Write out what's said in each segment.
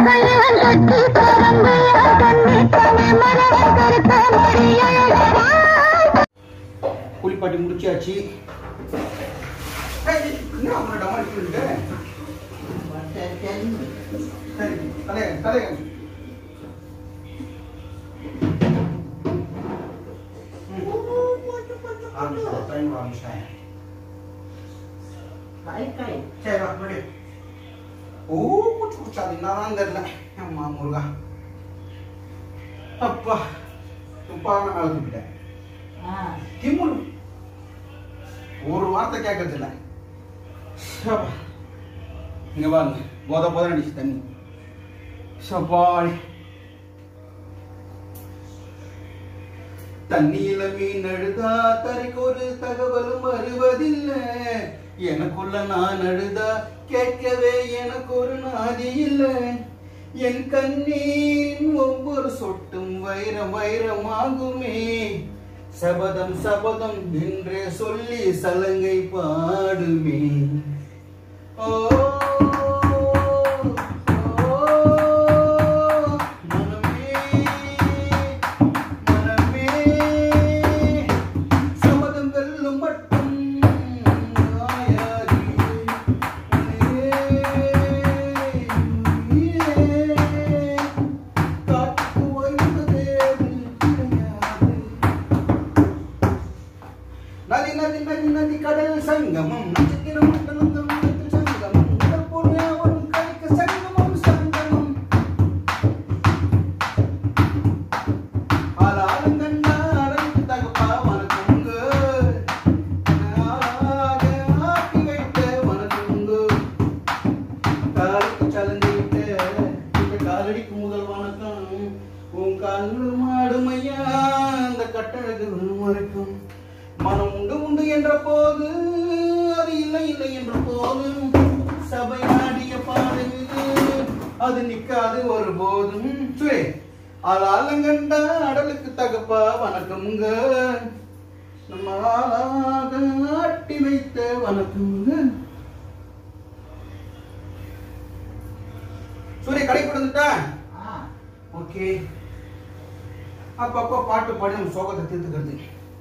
கையன் கட்டி கரங்கையா கண்ணி கண்ணி மரவன் கருத்த மடியழகா குளிப்பாட்டி முடிச்சாச்சு ஏய், என்ன அவங்கள டமால் சொல்லிட்டு சரி தலைய தலைய ஆரம்பிச்சிட்டேன் டைம் ஆரம்பிச்சிட்டேன் சரி வா முடி ஓ குச்சி குச்சாது என்னதான் தெரியல அம்மா முருகா அப்பா துப்பாக மேலே தூக்கிட்டேன் திமுரு ஒரு வார்த்தை கேட்கறது இல்ல சப்பா. இங்க பாருங்க போத போத அடிச்சு தண்ணி சப்பாடி தண்ணியில மீன் அழுதா தரைக்கு ஒரு தகவலும் வருவதில்லை எனக்குள்ள நான் அழுதா கேட்கவே எனக்கு ஒரு நாதி இல்லை என் கண்ணீரின் ஒவ்வொரு சொட்டும் வைரம் வைரமாகுமே சபதம் சபதம் என்றே சொல்லி சலங்கை பாடுமே ஓ ஓ, மனமே, மனமே, சபதம் வெல்லும் மட்டும் ஆயாதே. உன்னையே, காட்டுக்கு ஓய்வதேது கிடையாது. நதி நதி நதி நதி கடல் சங்கமம் நட்சத்திரம் மண்டலம் தமிழகத்தில் சங்கமம் கடற்போர் யாவரும் கலைக்க சங்கமம் சங்கமம் ஆளாளுங்கண்டா அரங்கு தகப்பா வணக்கங்க ஆளாக ஆக்கி வைத்த வணக்கங்க காலுக்கு சலந்திட்ட இந்த காலடிக்கு முதல் வணக்கம் உன் கண்ணு மாடுமையா அந்த கட்டழகு வரைக்கும் மனம் உண்டு உண்டு என்ற போது அது இல்லை இல்லை என்ற போது சபை நாடிய பாடுது அது நிக்காது ஒரு போதும் சுரே ஆளாலங்கண்டா அடலுக்கு தகப்பா வணக்கமுங்க நம்ம ஆளாக ஆட்டி வைத்த வணக்கமுங்க சூரிய கடை கொடுத்துட்டா ஓகே அப்பப்போ பாட்டு பாடி நம்ம சோகத்தை தீர்த்துக்கிறது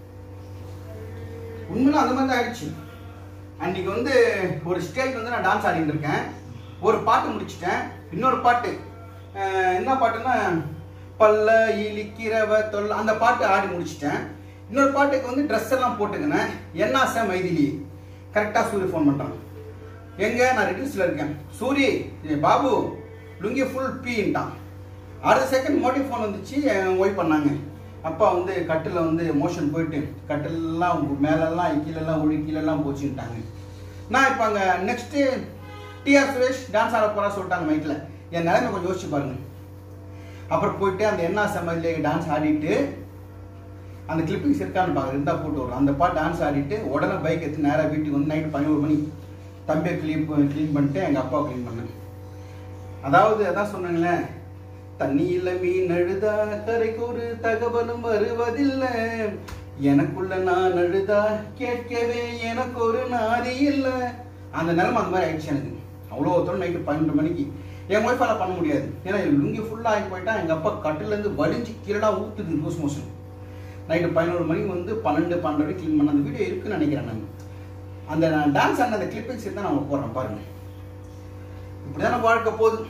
உண்மையில அந்த மாதிரி தான் ஆயிடுச்சு அன்னைக்கு வந்து ஒரு ஸ்டேஜ் வந்து நான் டான்ஸ் ஆடிட்டு இருக்கேன் ஒரு பாட்டு முடிச்சிட்டேன் இன்னொரு பாட்டு அஹ், என்ன பாட்டுன்னா பல்ல இழிக்கிறவ தொல்ல அந்த பாட்டு ஆடி முடிச்சிட்டேன் இன்னொரு பாட்டுக்கு வந்து ட்ரெஸ் எல்லாம் போட்டுக்கினேன் என்ன சார் மைதிலி கரெக்டாக சூரிய ஃபோன் பண்ணுறான் எங்க நான் ரெடியூஸ்ல இருக்கேன் சூரி ஏய் பாபு லுங்கி ஃபுல் பீன்ட்டான் அடுத்த செகண்ட் மோட்டிவ் ஃபோன் வந்துச்சு ஒய்ஃப் பண்ணாங்க அப்பா வந்து கட்டில் வந்து மோஷன் போயிட்டு கட்டிலெல்லாம் மேலெல்லாம் கீழெல்லாம் உழி கீழெல்லாம் போச்சுட்டாங்க நான் இப்போ அங்கே நெக்ஸ்ட்டு டிஆர் சுரேஷ் டான்ஸ் ஆட போகிறா சொல்லிட்டாங்க மைக்கில் என் நிலைமை கொஞ்சம் யோசிச்சு பாருங்க அப்புறம் போயிட்டு அந்த என்ன சமையலே டான்ஸ் ஆடிட்டு அந்த கிளிப்பிங்ஸ் இருக்கான்னு பாருங்க இருந்தா போட்டு வரும் அந்த பாட்டு டான்ஸ் ஆடிட்டு உடனே பைக் எடுத்து நேராக வீட்டுக்கு வந்து நைட்டு பதினோரு மணி தம்பியை க்ளீன் க்ளீன் பண்ணிட்டு எங்கள் அப்பா க்ளீன் பண்ணேன் அதாவது அதான் சொன்னாங்களே தண்ணியில மீன் அழுதா கரைக்கு ஒரு தகவலும் வருவதில்லை எனக்குள்ள நான் அழுதா கேட்கவே எனக்கு ஒரு நாதி இல்லை அந்த நிலைமை அந்த மாதிரி ஆயிடுச்சு எனக்கு அவ்வளோ தூரம் நைட்டு பன்னெண்டு மணிக்கு என் ஒய்ஃபால பண்ண முடியாது ஏன்னா லுங்கி ஃபுல்லாக ஆகி போயிட்டா எங்கள் அப்பா கட்டிலேருந்து வடிஞ்சு கீழடா ஊற்றுது லூஸ் மோஷன் நைட்டு பதினோரு மணிக்கு வந்து பன்னெண்டு பன்னெண்டு வரைக்கும் க்ளீன் பண்ண அந்த வீடியோ இருக்குன்னு நினைக்கிறேன் நான் அந்த நான் டான்ஸ் ஆன அந்த கிளிப்பிங்ஸ் தான் நான் உங்களுக்கு போடுறேன் பாருங்க இப்படிதான் வாழ்க்கை போகுது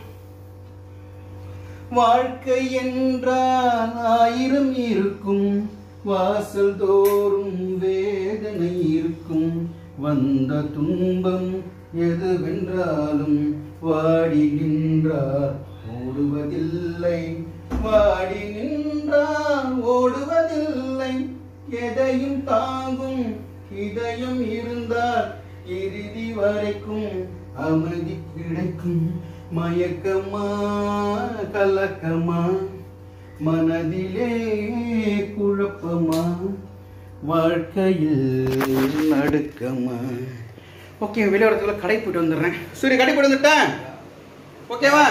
வாழ்க்கை என்றால் ஆயிரம் இருக்கும் வாசல் தோறும் வேதனை இருக்கும் வந்த துன்பம் எதுவென்றாலும் வாடி நின்றார் ஓடுவதில்லை வாடி நின்றார் ஓடுவதில்லை எதையும் தாங்கும் இதயம் இருந்தால் இறுதி வரைக்கும் அமைதி கிடைக்கும் மயக்கமா கலக்கமா மனதிலே குழப்பமா வாழ்க்கையில் நடுக்கமா ஓகே வெளியோரத்துக்குள்ள கடை போயிட்டு வந்துடுறேன் சூரிய கடை போயிட்டு வந்துட்டேன் ஓகேவா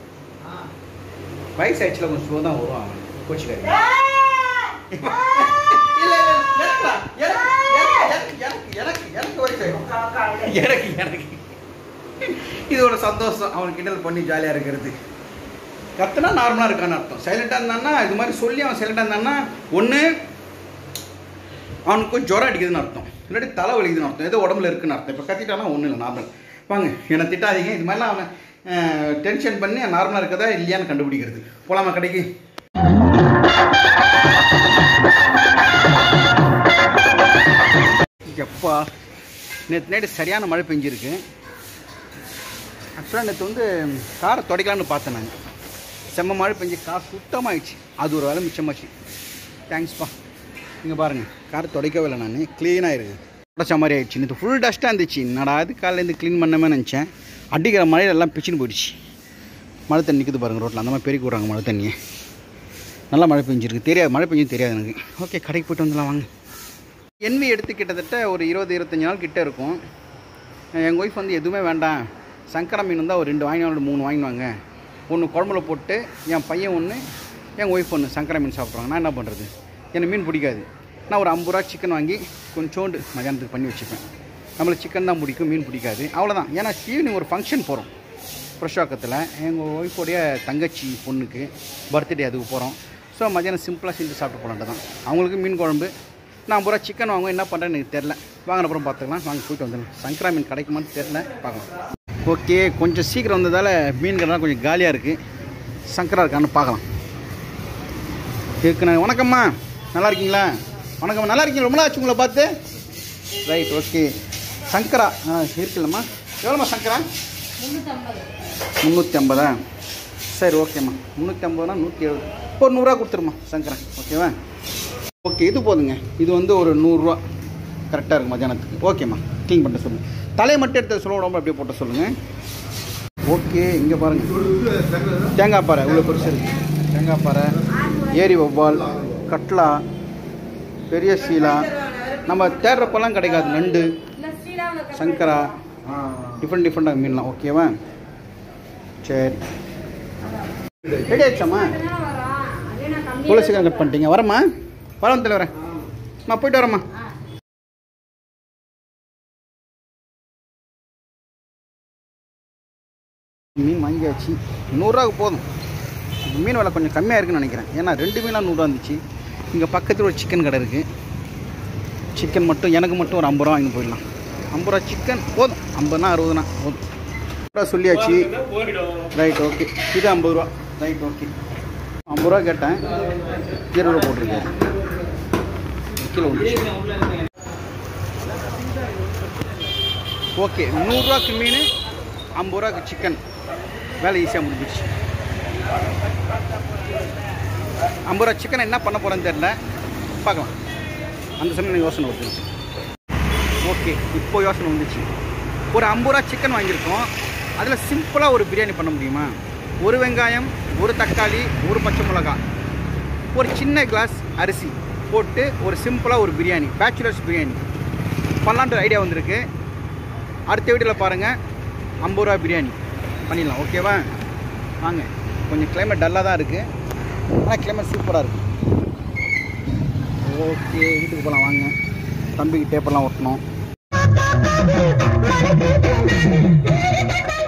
வயசு ஆயிடுச்சுல கொஞ்சம் ஸ்லோ தான் வருவான் அவன் கோச்சிக்காரி இல்ல இல்ல எனக்குடா. எனக்கு எனக்கு எனக்கு எனக்கு வயசு ஆயிடும் எனக்கு எனக்கு இது ஒரு சந்தோஷம் அவன் கிண்டல் பண்ணி ஜாலியாக இருக்கிறது கத்துனா நார்மலாக இருக்கான்னு அர்த்தம் சைலண்டாக இருந்தான்னா இது மாதிரி சொல்லி அவன் சைலண்டாக இருந்தான்னா ஒன்று அவனுக்கு ஜுரம் அடிக்குதுன்னு அர்த்தம் இல்லாட்டி தலை வலிக்குதுன்னு அர்த்தம் ஏதோ உடம்புல இருக்குன்னு அர்த்தம் இப்போ கத்திட்டானா ஒன்றும் இல்லை நார்மல் வாங்க என்னை திட்டாதீங்க இது மாதிரிலாம் அவனை டென்ஷன் பண்ணி நார்மலாக இருக்கதா இல்லையான்னு கண்டுபிடிக்கிறது போலாமா கடைக்கு எப்பா நேற்று நைட்டு சரியான மழை பெஞ்சிருக்கு ஆக்சுவலாக நேற்று வந்து காரை துடைக்கலான்னு பார்த்தேன் நான் செம்ம மழை பெஞ்சு கார் சுத்தமாகிடுச்சு அது ஒரு வேலை மிச்சமாச்சு தேங்க்ஸ்ப்பா இங்கே பாருங்கள் கார் துடைக்கவே இல்லை நான் க்ளீனாக இருக்குது துடைச்ச மாதிரி ஆயிடுச்சு நேற்று ஃபுல் டஸ்ட்டாக இருந்துச்சு என்னடா அது காலையிலேருந்து க்ளீன் பண்ணமே நினச்சேன் அடிக்கிற மழையில எல்லாம் பிச்சுன்னு போயிடுச்சு மழை தண்ணி நிற்குது பாருங்கள் ரோட்டில் அந்த மாதிரி பெருக்கி விட்றாங்க மழை தண்ணியை நல்லா மழை பெஞ்சிருக்கு தெரியாது மழை பெஞ்சும் தெரியாது எனக்கு ஓகே கடைக்கு போயிட்டு வந்துடலாம் வாங்க என்வி எடுத்து கிட்டத்தட்ட ஒரு இருபது இருபத்தஞ்சி நாள் கிட்ட இருக்கும் எங்கள் ஒய்ஃப் வந்து எதுவுமே வேண்டாம் சங்கரா மீன் இருந்தால் ஒரு ரெண்டு வாங்கினாலும் மூணு வாங்கினாங்க ஒன்று குழம்புல போட்டு என் பையன் ஒன்று எங்கள் ஒய்ஃப் ஒன்று சங்கரா மீன் சாப்பிட்றாங்க நான் என்ன பண்ணுறது எனக்கு மீன் பிடிக்காது நான் ஒரு ஐம்பது ரூபா சிக்கன் வாங்கி கொஞ்சோண்டு மதியானத்துக்கு பண்ணி வச்சுப்பேன் நம்மளுக்கு சிக்கன் தான் பிடிக்கும் மீன் பிடிக்காது அவ்வளோதான் ஏன்னா ஈவினிங் ஒரு ஃபங்க்ஷன் போகிறோம் புருஷாக்கத்தில் எங்கள் ஒய்ஃபோடைய தங்கச்சி பொண்ணுக்கு பர்த்டே அதுக்கு போகிறோம் ஸோ மதியானம் சிம்பிளாக செஞ்சு சாப்பிட்டு போலான்ட்டு தான் அவங்களுக்கு மீன் குழம்பு நான் பூரா சிக்கன் வாங்குவேன் என்ன பண்ணுறேன்னு எனக்கு தெரில வாங்கின அப்புறம் பார்த்துக்கலாம் வாங்க போயிட்டு வந்துடலாம் சங்கரா மீன் கிடைக்குமான்னு தெரில பார்க்கலாம் ஓகே கொஞ்சம் சீக்கிரம் வந்ததால் மீன்கள்லாம் கொஞ்சம் காலியாக இருக்குது சங்கரா இருக்கான்னு பார்க்கலாம் இருக்குண்ணா வணக்கம்மா நல்லா இருக்கீங்களா வணக்கம் நல்லா இருக்கீங்க ரொம்ப நாள் ஆச்சு உங்களை பார்த்து ரைட் ஓகே சங்கரா ஆ இருக்குல்லம்மா எவ்வளோம்மா சங்கரா முந்நூற்றி ஐம்பதா சரி ஓகேம்மா முந்நூற்றி ஐம்பதுனா நூற்றி எழுபது ஒரு நூறுரூவா கொடுத்துருமா சங்கரன் ஓகேவா ஓகே இது போதுங்க இது வந்து ஒரு நூறுரூவா கரெக்டாக இருக்கும் மத்தியானத்துக்கு ஓகேம்மா க்ளீன் பண்ணிட்டு சொல்லுங்கள் தலையை மட்டும் எடுத்து சொல்ல உடம்பு அப்படியே போட்டு சொல்லுங்கள் ஓகே இங்கே பாருங்கள் தேங்காய் பாறை இவ்வளோ பெருசு இருக்கு தேங்காய் பாறை ஏரி வவ்வால் கட்லா பெரிய சீலா நம்ம தேடுறப்பெல்லாம் கிடைக்காது நண்டு சங்கரா டிஃப்ரெண்ட் டிஃப்ரெண்டாக மீன்லாம் ஓகேவா சரி ரெடி ஆயிடுச்சாம்மா இவ்வளோ சீக்கிரம் கட் பண்ணிட்டீங்க வரம்மா வரேன் தலைவரேன் நான் போயிட்டு வரேம்மா மீன் வாங்கியாச்சு நூறுரூவாக்கு போதும் மீன் விலை கொஞ்சம் கம்மியாக இருக்குன்னு நினைக்கிறேன் ஏன்னா ரெண்டு மீனாக நூறுரூவா இருந்துச்சு இங்கே பக்கத்தில் ஒரு சிக்கன் கடை இருக்குது சிக்கன் மட்டும் எனக்கு மட்டும் ஒரு ஐம்பது ரூபா வாங்கி போயிடலாம் ஐம்பது ரூபா சிக்கன் போதும் ஐம்பதுனா அறுபதுனா போதும் ரூபா சொல்லியாச்சு ரைட் ஓகே இது ஐம்பது ரூபா ரைட் ஓகே ஐம்பது ரூபா கேட்டேன் இருபது ரூபா போட்டிருக்கேன் கிலோ ஓகே நூறுரூவாக்கு மீன் ஐம்பது ரூபாக்கு சிக்கன் வேலை ஈஸியாக முடிஞ்சிடுச்சு ஐம்பது ரூபா சிக்கன் என்ன பண்ண போகிறேன்னு தெரில பார்க்கலாம் அந்த சமயம் எனக்கு யோசனை வருது ஓகே இப்போ யோசனை வந்துச்சு ஒரு ஐம்பது ரூபா சிக்கன் வாங்கியிருக்கோம் அதில் சிம்பிளாக ஒரு பிரியாணி பண்ண முடியுமா ஒரு வெங்காயம் ஒரு தக்காளி ஒரு பச்சை மிளகாய் ஒரு சின்ன கிளாஸ் அரிசி போட்டு ஒரு சிம்பிளாக ஒரு பிரியாணி பேச்சுலர்ஸ் பிரியாணி பண்ணலான்ற ஐடியா வந்திருக்கு அடுத்த வீட்டில் பாருங்கள் ஐம்பது ரூபா பிரியாணி பண்ணிடலாம் ஓகேவா வாங்க கொஞ்சம் கிளைமேட் டல்லாக தான் இருக்குது ஆனால் கிளைமேட் சூப்பராக இருக்குது ஓகே வீட்டுக்கு போகலாம் வாங்க தம்பிக்கு டேப்பெல்லாம் ஒட்டணும் நடக்குது